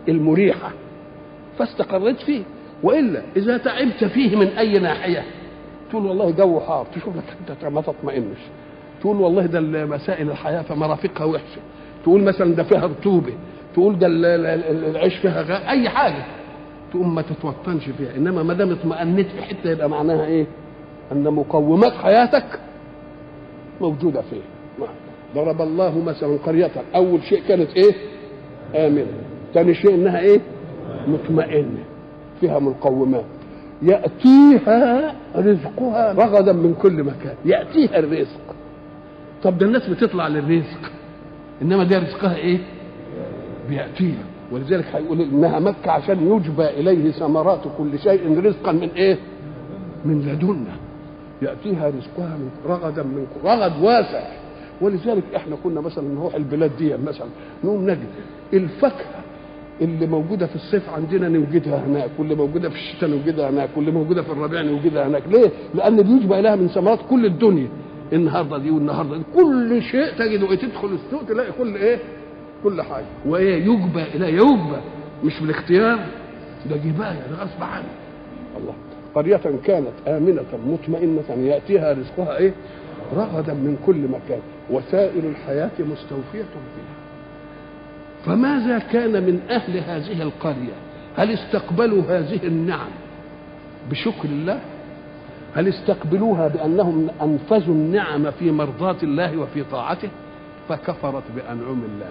المريحه فاستقريت فيه والا اذا تعبت فيه من اي ناحيه تقول والله جو حار تشوف لك انت ما تطمئنش تقول والله ده مسائل الحياه فمرافقها وحشه تقول مثلا ده فيها رطوبه تقول ده ال- ال- ال- العيش فيها غ... اي حاجه تقوم ما تتوطنش فيها انما ما دام اطمأنيت في حته يبقى معناها ايه؟ ان مقومات حياتك موجوده فيه ضرب الله مثلا قريه اول شيء كانت ايه؟ امنه ثاني شيء انها ايه؟ مطمئنه فيها مقومات ياتيها رزقها رغدا من كل مكان ياتيها الرزق طب ده الناس بتطلع للرزق انما ده رزقها ايه بياتيها ولذلك هيقول انها مكه عشان يجبى اليه ثمرات كل شيء رزقا من ايه من لدنا ياتيها رزقها من رغدا من رغد واسع ولذلك احنا كنا مثلا نروح البلاد دي مثلا نقوم نجد الفاكهه اللي موجوده في الصيف عندنا نوجدها هناك واللي موجوده في الشتاء نوجدها هناك واللي موجوده في الربيع نوجدها هناك ليه لان بيجبى اليها من ثمرات كل الدنيا النهارده دي والنهارده دي كل شيء تجده إيه تدخل السوق تلاقي كل ايه كل حاجه وايه يجبى الى يجبى مش بالاختيار ده جبايه ده غصب عنه الله قرية كانت آمنة مطمئنة يأتيها رزقها إيه؟ رغدا من كل مكان وسائل الحياة مستوفية فيها فماذا كان من أهل هذه القرية هل استقبلوا هذه النعم بشكر الله هل استقبلوها بأنهم أنفذوا النعم في مرضاة الله وفي طاعته فكفرت بأنعم الله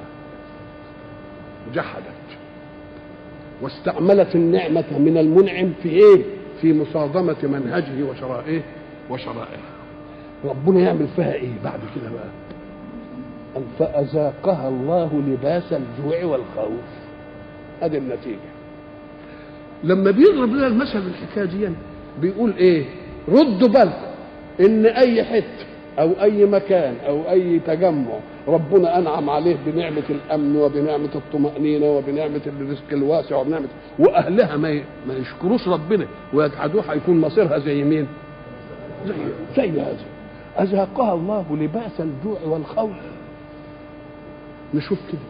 جحدت واستعملت النعمة من المنعم في إيه؟ في مصادمة منهجه وشرائعه وشرائعه ربنا يعمل فيها إيه بعد كده بقى أن فأذاقها الله لباس الجوع والخوف هذه النتيجة لما بيضرب لنا المثل بالحكاية دي بيقول إيه ردوا بالكم إن أي حتة أو أي مكان أو أي تجمع ربنا أنعم عليه بنعمة الأمن وبنعمة الطمأنينة وبنعمة الرزق الواسع وبنعمة وأهلها ما ي- ما يشكروش ربنا ويجحدوه هيكون مصيرها زي مين؟ زي زي هذا أذاقها الله لباس الجوع والخوف نشوف كده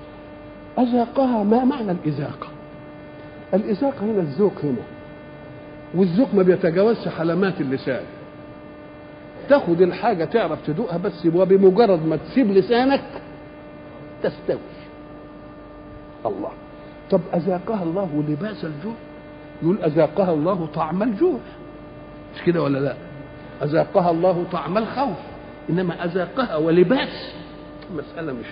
أذاقها ما معنى الإذاقة الإذاقة هنا الذوق هنا والذوق ما بيتجاوزش حلمات اللسان تاخد الحاجة تعرف تدوقها بس وبمجرد ما تسيب لسانك تستوي الله طب أذاقها الله لباس الجوع يقول أذاقها الله طعم الجوع مش كده ولا لا أذاقها الله طعم الخوف إنما أذاقها ولباس مسألة مش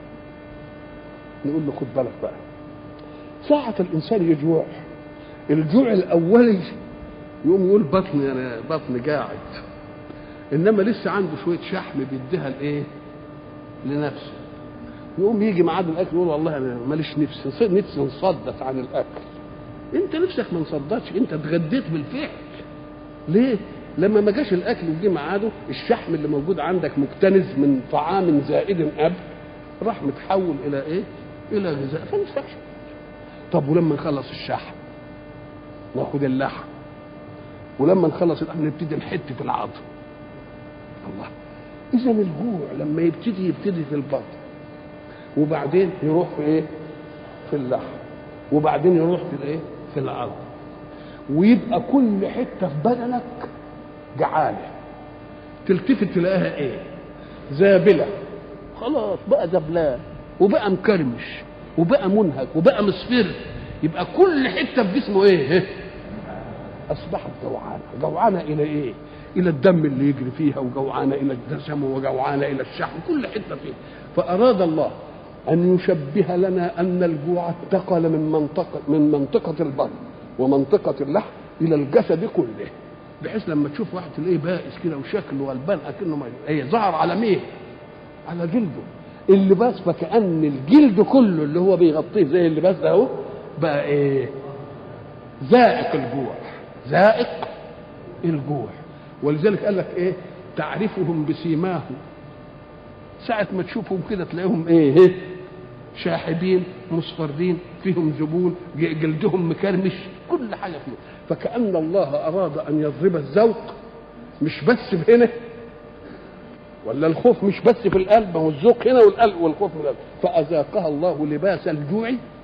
نقول له خد بالك بقى ساعة الإنسان يجوع الجوع الأولي يقوم يقول بطني أنا بطني قاعد إنما لسه عنده شوية شحم بيديها الإيه؟ لنفسه يقوم يجي ميعاد الأكل يقول والله أنا ماليش نفسي نفسي انصدت عن الأكل أنت نفسك ما انصدتش أنت اتغديت بالفعل ليه؟ لما ما جاش الاكل وجه ميعاده الشحم اللي موجود عندك مكتنز من طعام زائد قبل راح متحول الى ايه؟ الى غذاء فنفسكش طب ولما نخلص الشحم ناخد اللحم ولما نخلص اللحم نبتدي نحت في العظم الله اذا الجوع لما يبتدي يبتدي في البطن وبعدين يروح في ايه؟ في اللحم وبعدين يروح في الايه؟ في العظم ويبقى كل حته في بدنك جعانه تلتفت تلاقيها ايه زابله خلاص بقى زبلان وبقى مكرمش وبقى منهك وبقى مصفر يبقى كل حته في جسمه ايه اصبحت جوعانه جوعانه الى ايه الى الدم اللي يجري فيها وجوعانه الى الدسم وجوعانه الى الشحم كل حته فيه فاراد الله ان يشبه لنا ان الجوع انتقل من منطقه من منطقه البطن ومنطقه اللحم الى الجسد كله بحيث لما تشوف واحد تلاقيه بائس كده وشكله غلبان اكنه ما ايه ظهر على مين؟ على جلده اللباس فكأن الجلد كله اللي هو بيغطيه زي اللباس ده اهو بقى ايه؟ ذائق الجوع ذائق الجوع ولذلك قال لك ايه؟ تعرفهم بسيماهم ساعة ما تشوفهم كده تلاقيهم ايه؟ إيه؟ شاحبين مصفرين فيهم زبون جلدهم مكرمش كل حاجه فيهم فكأن الله أراد أن يضرب الذوق مش بس هنا ولا الخوف مش بس في القلب هو الذوق هنا والقلب والخوف من القلب فأذاقها الله لباس الجوع